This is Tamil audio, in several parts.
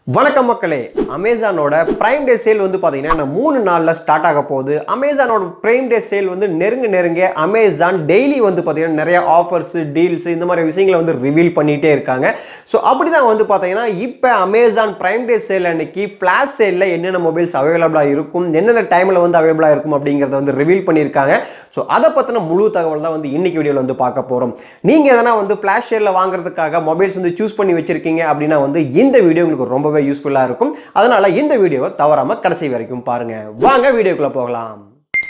வணக்கம் மக்களே அமேசானோட பிரைம் டே சேல் வந்து பார்த்தீங்கன்னா இன்னும் மூணு நாளில் ஸ்டார்ட் ஆக போகுது அமேசானோட பிரைம் டே சேல் வந்து நெருங்க நெருங்க அமேசான் டெய்லி வந்து பார்த்தீங்கன்னா நிறைய ஆஃபர்ஸ் டீல்ஸ் இந்த மாதிரி விஷயங்களை வந்து ரிவீல் பண்ணிகிட்டே இருக்காங்க ஸோ அப்படி தான் வந்து பார்த்தீங்கன்னா இப்போ அமேசான் பிரைம் டே சேல் அன்னைக்கு ஃப்ளாஷ் சேலில் என்னென்ன மொபைல்ஸ் அவைலபிளாக இருக்கும் எந்தெந்த டைமில் வந்து அவைலபிளாக இருக்கும் அப்படிங்கிறத வந்து ரிவீல் பண்ணியிருக்காங்க ஸோ அதை பற்றின முழு தகவல் தான் வந்து இன்னைக்கு வீடியோவில் வந்து பார்க்க போகிறோம் நீங்கள் எதனா வந்து ஃப்ளாஷ் சேலில் வாங்குறதுக்காக மொபைல்ஸ் வந்து சூஸ் பண்ணி வச்சிருக்கீங்க அப்படின்னா வந்து இந்த வீடியோ உங்களுக்கு ரொம்பவே யூஸ்ஃபுல்லாக இருக்கும் அதனால இந்த வீடியோவை தவறாமல் கடைசி வரைக்கும் பாருங்க வாங்க வீடியோக்குள்ளே போகலாம்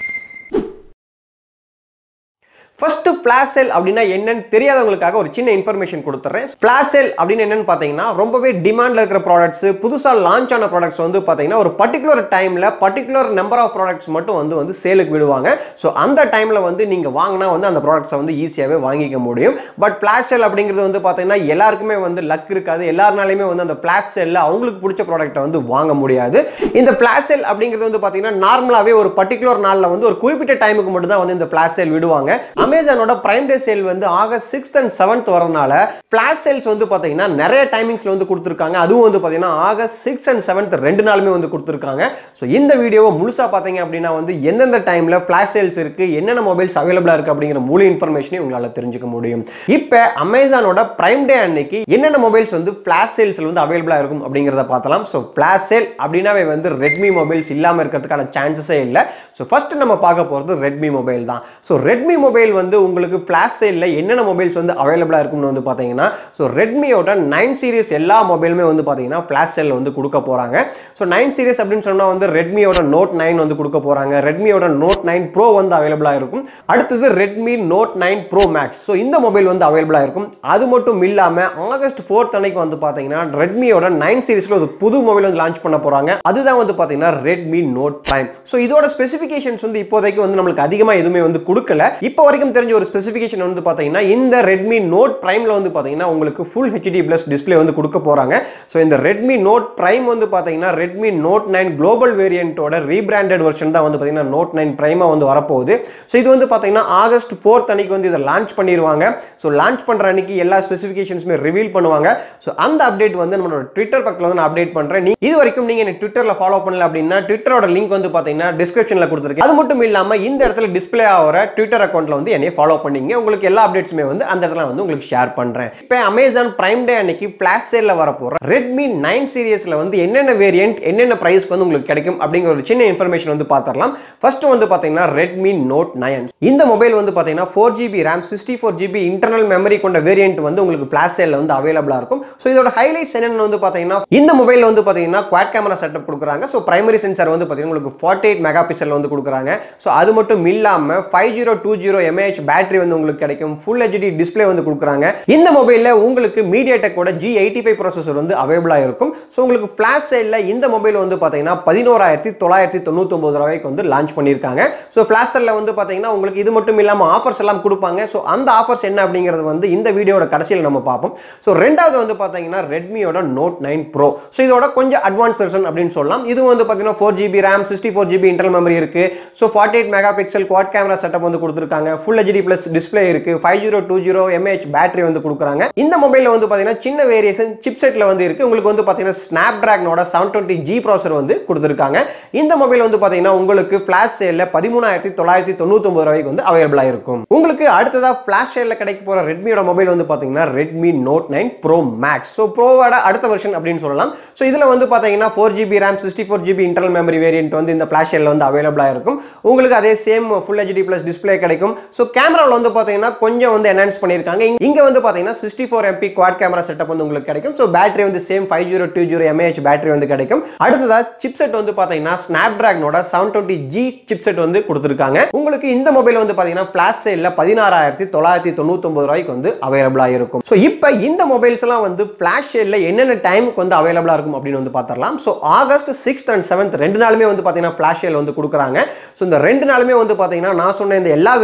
ஃபர்ஸ்ட் ஃபிளாஷ் செல் அப்படின்னா என்னன்னு தெரியாதவங்களுக்காக ஒரு சின்ன இன்ஃபர்மேஷன் கொடுத்துறேன் ஃபிளாஷ் செல் அப்படின்னு என்னன்னு பார்த்தீங்கன்னா ரொம்பவே டிமாண்டில் இருக்கிற ப்ராடக்ட்ஸ் புதுசாக லான்ச் ஆன ப்ராடக்ட்ஸ் வந்து பார்த்தீங்கன்னா ஒரு பர்டிகுலர் டைமில் பர்டிகுலர் நம்பர் ஆஃப் ப்ராடக்ட்ஸ் மட்டும் வந்து வந்து சேலுக்கு விடுவாங்க ஸோ அந்த டைமில் வந்து நீங்கள் வாங்கினா வந்து அந்த ப்ராடக்ட்ஸை வந்து ஈஸியாகவே வாங்கிக்க முடியும் பட் ஃபிளாஷ் செல் அப்படிங்கிறது வந்து பார்த்தீங்கன்னா எல்லாருக்குமே வந்து லக் இருக்காது எல்லாருனாலையுமே வந்து அந்த ஃபிளாஷ் செல்லில் அவங்களுக்கு பிடிச்ச ப்ராடக்ட்டை வந்து வாங்க முடியாது இந்த ஃபிளாஷ் செல் அப்படிங்கிறது வந்து பார்த்தீங்கன்னா நார்மலாகவே ஒரு பர்டிகுலர் நாளில் வந்து ஒரு குறிப்பிட்ட டைமுக்கு மட்டும் தான் வந்து இந்த ஃபிளாஷ் செல் விடுவாங்க அமேசானோட பிரைம் டே சேல் வந்து ஆகஸ்ட் சிக்ஸ்த் அண்ட் செவன்த் வரதுனால ஃபிளாஷ் சேல்ஸ் வந்து பார்த்தீங்கன்னா நிறைய டைமிங்ஸில் வந்து கொடுத்துருக்காங்க அதுவும் வந்து பார்த்தீங்கன்னா ஆகஸ்ட் சிக்ஸ் அண்ட் செவன்த் ரெண்டு நாளுமே வந்து கொடுத்துருக்காங்க ஸோ இந்த வீடியோவை முழுசாக பார்த்தீங்க அப்படின்னா வந்து எந்தெந்த டைமில் ஃபிளாஷ் சேல்ஸ் இருக்குது என்னென்ன மொபைல்ஸ் அவைலபிளாக இருக்குது அப்படிங்கிற முழு இன்ஃபர்மேஷனையும் உங்களால் தெரிஞ்சுக்க முடியும் இப்போ அமேசானோட பிரைம் டே அன்னைக்கு என்னென்ன மொபைல்ஸ் வந்து ஃபிளாஷ் சேல்ஸில் வந்து அவைலபிளாக இருக்கும் அப்படிங்கிறத பார்த்தலாம் ஸோ ஃபிளாஷ் சேல் அப்படின்னாவே வந்து ரெட்மி மொபைல்ஸ் இல்லாமல் இருக்கிறதுக்கான சான்சஸே இல்லை ஸோ ஃபர்ஸ்ட் நம்ம பார்க்க போகிறது ரெட்மி மொபைல் தான் ஸோ ரெட்மி மொபைல் வந்து உங்களுக்கு ஃபிளாஷ் சேலில் என்னென்ன மொபைல்ஸ் வந்து அவைலபிளாக இருக்கும்னு வந்து பார்த்தீங்கன்னா ஸோ ரெட்மியோட நைன் சீரிஸ் எல்லா மொபைலுமே வந்து பார்த்தீங்கன்னா ஃபிளாஷ் சேலில் வந்து கொடுக்க போகிறாங்க ஸோ நைன் சீரிஸ் அப்படின்னு சொன்னால் வந்து ரெட்மியோட நோட் நைன் வந்து கொடுக்க போகிறாங்க ரெட்மியோட நோட் நைன் ப்ரோ வந்து அவைலபிளாக இருக்கும் அடுத்தது Redmi Note nine Pro Max so இந்த மொபைல் வந்து அவைலபிளாக இருக்கும் அது மட்டும் இல்லாமல் ஆகஸ்ட் ஃபோர்த் அன்னைக்கு வந்து பார்த்தீங்கன்னா ரெட்மியோட நைன் சீரிஸில் ஒரு புது மொபைல் வந்து லான்ச் பண்ண போகிறாங்க அதுதான் வந்து பார்த்தீங்கன்னா ரெட்மி நோட் பிரைம் ஸோ இதோட ஸ்பெசிஃபிகேஷன்ஸ் வந்து இப்போதைக்கு வந்து நம்மளுக்கு அதிகமாக எதுவுமே வந்து கொடுக்கல இப்போ வரைக்கும் தெரிஞ்ச ஒரு ஸ்பெசிஃபிகேஷன் வந்து பார்த்தீங்கன்னா இந்த ரெட்மி நோட் பிரைமில் வந்து பார்த்தீங்கன்னா உங்களுக்கு ஃபுல் ஹெச்டி ப்ளஸ் டிஸ்பிளே வந்து கொடுக்க போகிறாங்க ஸோ இந்த ரெட்மி நோட் பிரைம் வந்து பார்த்தீங்கன்னா ரெட்மி நோட் நைன் குளோபல் வேரியண்ட்டோட ரீபிராண்டட் வெர்ஷன் தான் வந்து பார்த்தீங்கன்னா நோட் நைன் பிரைமாக வந்து வரப்போகுது ஸோ இது வந்து பார்த்தீங்கன்னா ஆகஸ்ட் ஃபோர்த் அன்னைக்கு வந்து இதை லான்ச் பண்ணிடுவாங்க ஸோ லான்ச் பண்ணுற அன்னைக்கு எல்லா ஸ்பெசிஃபிகேஷன்ஸுமே ரிவீல் பண்ணுவாங்க ஸோ அந்த அப்டேட் வந்து நம்மளோட ட்விட்டர் பக்கத்தில் வந்து நான் அப்டேட் பண்ணுறேன் நீ இது வரைக்கும் நீங்கள் எனக்கு ட்விட்டரில் ஃபாலோ பண்ணல அப்படின்னா ட்விட்டரோட லிங்க் வந்து பார்த்தீங்கன்னா டிஸ்கிரிப்ஷனில் கொடுத்துருக்கேன் அது மட்டும் இல்லாமல் இந்த இடத்துல டிஸ்பிளே ஆகிற ட்விட்டர் அக்கௌண்ட்டில் வந்து என்னை ஃபாலோ பண்ணிங்க உங்களுக்கு எல்லா அப்டேட்ஸுமே வந்து அந்த இடத்துல வந்து உங்களுக்கு ஷேர் பண்ணுறேன் இப்போ அமேசான் பிரைம் டே அன்னைக்கு ஃபிளாஷ் சேலில் வரப்போகிற ரெட்மி நைன் சீரியஸில் வந்து என்னென்ன வேரியன்ட் என்னென்ன ப்ரைஸ்க்கு வந்து உங்களுக்கு கிடைக்கும் அப்படிங்கிற ஒரு சின்ன இன்ஃபர்மேஷன் வந்து பார்த்துடலாம் ஃபர்ஸ்ட் வந்து பார்த்தீங்கன்னா ரெட்மி நோட் நைன் இந்த மொபைல் வந்து பார்த்தீங்கன்னா four GB RAM sixty four GB internal memory கொண்ட வேரியன்ட் வந்து உங்களுக்கு ஃபிளாஷ் சேலில் வந்து அவைலபிளாக இருக்கும் ஸோ இதோட ஹைலைட்ஸ் என்னென்னு வந்து பார்த்தீங்கன்னா இந்த மொபைல் வந்து பார்த்தீங்கன்னா குவாட் கேமரா செட்டப் கொடுக்குறாங்க ஸோ பிரைமரி சென்சார் வந்து பார்த்தீங்கன்னா உங்களுக்கு ஃபார்ட்டி எயிட் மெகா பிக்சல் வந்து கொடுக்குறாங்க ஸோ அது மட்டும் இல்லாமல் five zero two zero mAh battery வந்து உங்களுக்கு கிடைக்கும் ஃபுல் ஹெச்டி டிஸ்பிளே வந்து கொடுக்குறாங்க இந்த மொபைலில் உங்களுக்கு மீடியா டெக்கோட ஜி எயிட்டி ஃபைவ் ப்ராசஸர் வந்து அவைலபிளாக இருக்கும் ஸோ உங்களுக்கு ஃபிளாஷ் சைடில் இந்த மொபைல் வந்து பார்த்தீங்கன்னா பதினோராயிரத்தி தொள்ளாயிரத்தி தொண்ணூத்தொம்பது ரூபாய்க்கு வந்து லான்ச் பண்ணியிருக்காங்க ஸோ ஃபிளாஷ் செல்லில் வந்து பார்த்தீங்கன்னா உங்களுக்கு இது மட்டும் இல்லாமல் ஆஃபர்ஸ் எல்லாம் கொடுப்பாங்க ஸோ அந்த ஆஃபர்ஸ் என்ன அப்படிங்கிறது வந்து இந்த வீடியோட கடைசியில் நம்ம பார்ப்போம் ஸோ ரெண்டாவது வந்து பார்த்தீங்கன்னா ரெட்மியோட நோட் நைன் ப்ரோ ஸோ இதோட கொஞ்சம் அட்வான்ஸ் வெர்ஷன் அப்படின்னு சொல்லலாம் இது வந்து பார்த்தீங்கன்னா four GB RAM sixty four GB internal memory இருக்கு so forty eight megapixel quad camera setup வந்து கொடுத்துருக்காங்க ஃபுல் ஹெச்டி ப்ளஸ் டிஸ்பிளே இருக்கு five zero two zero mAh battery வந்து கொடுக்குறாங்க இந்த மொபைலில் வந்து பார்த்தீங்கன்னா சின்ன வேரியேஷன் சிப் செட்டில் வந்து இருக்கு உங்களுக்கு வந்து பார்த்தீங்கன்னா ஸ்னாப் டிராகனோட செவன் டுவெண்ட்டி ஜி ப்ராசர் வந்து கொடுத்துருக்காங்க இந்த மொபைல் வந்து பார்த்தீங்கன்னா உங்களுக்கு ஃபிளாஷ் சேலில் பதிமூணாயிரத்தி தொள்ளாயிரத்தி தொண்ணூத்தொம்பது ரூபாய்க்கு வந்து அவைலபிளாக இருக்கும் உங்களுக்கு அடுத்ததாக ஃபிளாஷ் சேலில் கிடைக்க போகிற ரெட்மியோட மொபைல் வந்து பார்த்தீங்கன்னா Redmi Note nine Pro Max so ப்ரோவோட அடுத்த வெர்ஷன் அப்படின்னு சொல்லலாம் ஸோ இதில் வந்து பார்த்தீங்கன்னா four GB RAM sixty four GB internal memory variant வந்து இந்த ஃபிளாஷ் சேலில் வந்து அவைலபிளாக இருக்கும் உங்களுக்கு அதே same full HD plus display கிடைக்கும் ஸோ கேமராவில் வந்து பார்த்தீங்கன்னா கொஞ்சம் வந்து என்ஹான்ஸ் பண்ணியிருக்காங்க இங்கே வந்து பார்த்தீங்கன்னா sixty four MP quad camera setup வந்து உங்களுக்கு கிடைக்கும் ஸோ பேட்டரி வந்து same five zero two zero mAh battery வந்து கிடைக்கும் அடுத்ததாக சிப்செட் வந்து பார்த்தீங்கன்னா ஸ்னாப் டிராகனோட செவன் டுவெண்ட்டி ஜி சிப்செட் வந்து கொடுத்துருக்காங்க உங்களுக்கு இந்த மொபைல் வந்து பார்த்தீங்கன்னா ஃபிளாஷ் சேலில் பதினாறாயிரத்தி தொள்ளாயிரத்தி தொண்ணூத்தொம்பது ரூபாய்க்கு வந்து அவைலபிளாக இருக்கும் ஸோ இப்போ இந்த மொபைல்ஸ் எல்லாம் வந்து ஃபிளாஷ் சேலில் என்னென்ன டைமுக்கு வந்து அவைலபிளாக இருக்கும் அப்படின்னு வந்து பார்த்துடலாம் so August sixth and seventh ரெண்டு நாளுமே வந்து பார்த்தீங்கன்னா ஃபிளாஷ் சேல் வந்து கொடுக்குறாங்க ஸோ இந்த ரெண்டு நாளுமே வந்து பார்த்தீங்கன்னா நான் சொன்ன இந்த எல்லா வேரியன்ட்ஸுமே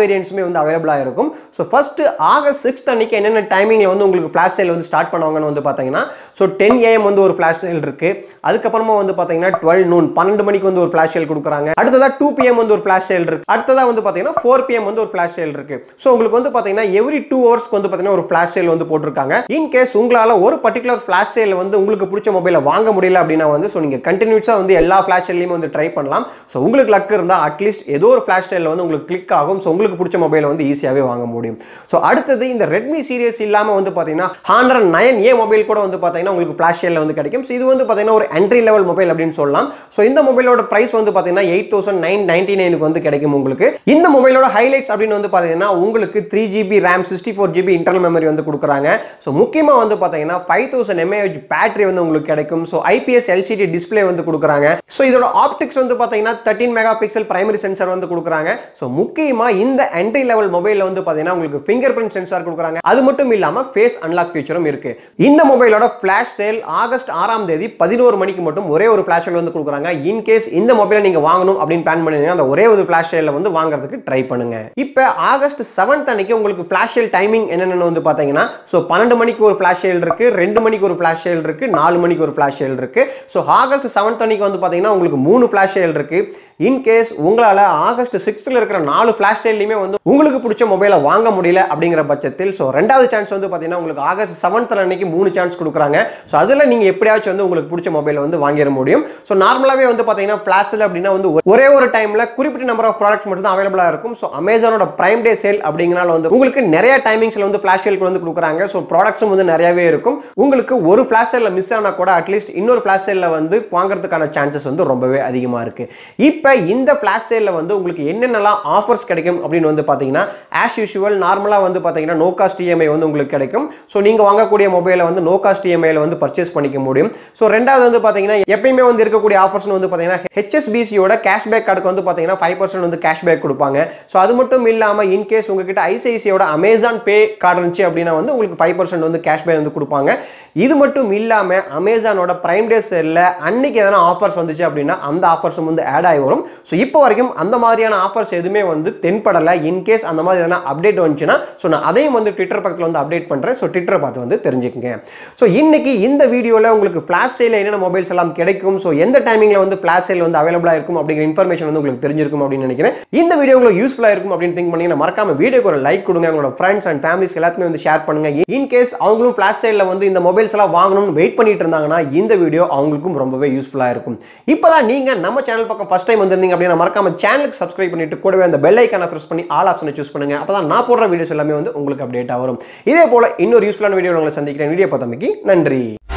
வந்து அவைலபிளாக இருக்கும் ஸோ ஃபர்ஸ்ட் ஆகஸ்ட் சிக்ஸ்த் அன்னைக்கு என்னென்ன டைமிங்கில் வந்து உங்களுக்கு ஃப்ளாஷ் சேல் வந்து ஸ்டார்ட் பண்ணுவாங்கன்னு வந்து பார்த்தீங்கன்னா ஸோ டென் ஏஎம் வந்து ஒரு ஃப்ளாஷ் சேல் இருக்கு அதுக்கப்புறமா வந்து பார்த்தீங்கன்னா டுவெல் நூன் பன்னெண்டு மணிக்கு வந்து ஒரு ஃப்ளாஷ் சேல் கொடுக்குறாங்க அடுத்ததா டூ பிஎம் வந்து ஒரு ஃப்ளாஷ் சேல் இருக்கு அடுத்ததா வந்து பார்த்தீங்கன்னா ஃபோர் பிஎம் வந்து ஒரு ஃப்ளாஷ் சேல் இருக்கு ஸோ உங்களுக்கு வந்து பார்த்தீங்கன்னா எவ்ரி டூ ஹவர்ஸ்க்கு வந்து பார்த்தீங்கன்னா ஒரு ஃப்ளாஷ் சேல் வந்து போட்டிருக்காங்க இன் கேஸ் உங்களால் ஒரு பர்டிகுலர் ஃப்ளாஷ் சேல் வந்து உங்களுக்கு பிடிச்ச மொபைலை வாங்க முடியல அப்படின்னா வந்து ஸோ நீங்கள் கண்டினியூஸாக வந்து எல்லா ஃப்ளாஷ் சேல்லையும் வந்து ட்ரை பண்ணலாம் ஸோ உங்களுக்கு லக் இருந்தால் அட்லீஸ்ட் ஏதோ ஒரு ஃப்ளாஷ் சேல் வந்து உங்களுக்கு கிளிக் ஆகும் ஸோ உங்களுக்கு பிடிச்ச மொபைலை வந்து ஈஸியாகவே வாங்க முடியும் ஸோ அடுத்தது இந்த ரெட்மி சீரியஸ் இல்லாமல் வந்து பார்த்தீங்கன்னா ஹண்ட்ரட் நைன் ஏ மொபைல் கூட வந்து பார்த்தீங்கன்னா உங்களுக்கு ஃப்ளாஷ் சேலில் வந்து கிடைக்கும் ஸோ இது வந்து பார்த்தீங்கன்னா ஒரு என்ட்ரி லெவல் மொபைல் அப்படின்னு சொல்லலாம் ஸோ இந்த மொபைலோட பிரைஸ் வந்து பார்த்தீங்கன்னா எயிட் தௌசண்ட் நைன் நைன்டி நைனுக்கு வந்து கிடைக்கும் உங்களுக்கு இந்த மொபைலோட ஹைலைட்ஸ் அப்படின்னு வந்து பார்த்தீங்கன்னா உங்களுக்கு three GB RAM sixty four GB internal memory வந்து கொடுக்குறாங்க ஸோ முக்கியமாக வந்து பார்த்தீங்கன்னா ஃபைவ் தௌசண்ட் எம்ஏஹெச் பேட்டரி வந்து உங்களுக்கு கிடைக்கும் ஸோ ஐபிஎஸ் எல்சிடி டிஸ்பிளே வந்து கொடுக்குறாங்க ஸோ இதோட ஆப்டிக்ஸ் வந்து பார்த்தீங்கன்னா thirteen megapixel primary sensor வந்து கொடுக்குறாங்க ஸோ முக்கியமாக இந்த என்ட்ரி லெவல் மொபைலில் வந்து பார்த்தீங்கன்னா உங்களுக்கு ஃபிங்கர் பிரிண்ட் சென்சார் கொடுக்குறாங்க அது மட்டும் இல்லாமல் ஃபேஸ் அன்லாக் ஃபீச்சரும் இருக்கு இந்த மொபைலோட ஃபிளாஷ் சேல் ஆகஸ்ட் ஆறாம் தேதி பதினோரு மணிக்கு மட்டும் ஒரே ஒரு ஃபிளாஷ் சேல் வந்து கொடுக்குறாங்க இன் கேஸ் இந்த மொபைலை நீங்க வாங்கணும் அப்படின்னு பிளான் பண்ணீங்கன்னா அந்த ஒரே ஒரு ஃபிளாஷ் சேலில் வந்து வாங்குறதுக்கு ட்ரை பண்ணுங்க இப்போ ஆகஸ்ட் செவன்த் அன்னைக்கு உங்களுக்கு ஃபிளாஷ் சேல் டைமிங் என்னென்னு வந்து பார்த்தீங்கன்னா ஸோ பன்னெண்டு மணிக்கு ஒரு ஃபிளாஷ் சேல் இருக்கு ரெண்டு மணிக்கு ஒரு ஃபிளாஷ் சேல் இருக்கு நாலு மணிக்கு ஒரு ஃபிளாஷ் சேல் இருக்கு ஸோ ஆகஸ்ட் செவன்த் அன்னைக்கு வந்து பார்த்தீங்கன்னா உங்களுக்கு மூணு ஃபிளாஷ் சேல் இருக்கு இன் கேஸ் உங்களால் ஆகஸ்ட் சிக்ஸ்த்தில் இருக்கிற நாலு ஃபிளாஷ் சேல்லையுமே வந்து உங்களுக்கு பிடிச்ச மொபைலை வாங்க முடியல அப்படிங்கிற பட்சத்தில் ஸோ ரெண்டாவது சான்ஸ் வந்து பார்த்தீங்கன்னா உங்களுக்கு ஆகஸ்ட் செவன்த் அன்னைக்கு மூணு சான்ஸ் கொடுக்குறாங்க ஸோ அதில் நீங்கள் எப்படியாச்சும் வந்து உங்களுக்கு பிடிச்ச மொபைலை வந்து வாங்கிட முடியும் ஸோ நார்மலாகவே வந்து பார்த்தீங்கன்னா ஃப்ளாஷில் அப்படின்னா வந்து ஒரே ஒரு டைமில் குறிப்பிட்ட நம்பர் ஆஃப் ப்ராடக்ட்ஸ் மட்டும் தான் அவைலபிளாக இருக்கும் ஸோ அமேசானோட பிரைம் டே சேல் அப்படிங்கிறனால வந்து உங்களுக்கு நிறைய டைமிங்ஸில் வந்து ஃப்ளாஷ் சேல் வந்து கொடுக்குறாங்க ஸோ ப்ராடக்ட்ஸும் வந்து நிறையவே இருக்கும் உங்களுக்கு ஒரு ஃப்ளாஷ் சேலில் மிஸ் ஆனால் கூட அட்லீஸ்ட் இன்னொரு ஃப்ளாஷ் சேலில் வந்து வாங்குறதுக்கான சான்சஸ் வந்து ரொம்பவே அதிகமாக இருக்குது இப்போ இந்த ஃப்ளாஷ் சேலில் வந்து உங்களுக்கு என்னென்னலாம் ஆஃபர்ஸ் கிடைக்கும் அப்படின்னு வந்து பார்த்தீங்கன்னா ஆஸ் யூஷுவல் நார்மலாக வந்து பார்த்தீங்கன்னா நோ காஸ்ட் இஎம்ஐ வந்து உங்களுக்கு கிடைக்கும் ஸோ நீங்கள் வாங்கக்கூடிய மொபைலை வந்து நோ காஸ்ட் இஎம்ஐயில் வந்து பர்ச்சேஸ் பண்ணிக்க முடியும் ஸோ ரெண்டாவது வந்து பார்த்தீங்கன்னா எப்பயுமே வந்து இருக்கக்கூடிய ஆஃபர்ஸ்னு வந்து பார்த்தீங்கன்னா ஹெச்எஸ்பிசியோட கேஷ்பேக் கார்டுக்கு வந்து பார்த்தீங்கன்னா ஃபைவ் பர்சன்ட் வந்து கேஷ்பேக் கொடுப்பாங்க ஸோ அது மட்டும் இல்லாமல் இன்கேஸ் உங்ககிட்ட ஐசிஐசியோட அமேசான் பே கார்டு இருந்துச்சு அப்படின்னா வந்து உங்களுக்கு ஃபைவ் பர்சன்ட் வந்து கேஷ்பேக் வந்து கொடுப்பாங்க இது மட்டும் இல்லாமல் அமேசானோட பிரைம் டே சேலில் அன்னைக்கு எதனா ஆஃபர்ஸ் வந்துச்சு அப்படின்னா அந்த ஆஃபர்ஸும் வந்து ஆட் ஆகி வரும் ஸோ இப்போ வரைக்கும் அந்த மாதிரியான ஆஃபர்ஸ் எதுவுமே வந்து தென்படலை இன்கேஸ் அந்த மாதிரி எதனா அப்டேட் வந்துச்சுன்னா ஸோ நான் அதையும் வந்து ட்விட்டர் பக்கத்தில் வந்து அப்டேட் பண்ணுறேன் ஸோ ட்விட்டரை பார்த்து வந்து தெரிஞ்சுக்கங்க ஸோ இன்னைக்கு இந்த வீடியோவில் உங்களுக்கு ஃப்ளாஷ் சேலில் என்னென்ன மொபைல்ஸ் எல்லாம் கிடைக்கும் ஸோ எந்த டைமிங்கில் வந்து ஃப்ளாஷ் சேல் வந்து அவைலபிளாக இருக்கும் அப்படிங்கிற இன்ஃபர்மேஷன் வந்து உங்களுக்கு தெரிஞ்சிருக்கும் அப்படின்னு நினைக்கிறேன் இந்த வீடியோ உங்களுக்கு யூஸ்ஃபுல்லாக இருக்கும் அப்படின்னு திங்க் பண்ணி மறக்காம வீடியோக்கு ஒரு லைக் கொடுங்க உங்களோட ஃப்ரெண்ட்ஸ் அண்ட் ஃபேமிலிஸ் எல்லாத்துமே வந்து ஷேர் பண்ணுங்க இன் கேஸ் அவங்களும் ஃப்ளாஷ் சேலில் வந்து இந்த மொபைல்ஸ் எல்லாம் வாங்கணும்னு வெயிட் பண்ணிட்டு இருந்தாங்கன்னா இந்த வீடியோ அவங்களுக்கும் ரொம்பவே யூஸ்ஃபுல்லாக இருக்கும் இப்போதான் நீங்கள் நம்ம சேனல் பக்கம் ஃபஸ்ட் டைம் வந்திருந்தீங்க அப்படின்னா மறக்காம சேனலுக்கு சப்ஸ்கிரைப் பண்ணிட்டு கூடவே அந்த பெல் ஐக்கான ப்ரெஸ் பண்ணி ஆல் ஆப்ஷனை சூஸ் பண்ணுங்க அப்பதான் நான் போடுற வீடியோஸ் எல்லாமே வந்து உங்களுக்கு அப்டேட்டாக வரும் இதே போல இன்னொரு யூஸ்ஃபுல்லான வீடியோ உங்களை சந்திக்கிறேன் வீடியோ பார்த்தமைக்கு நன்றி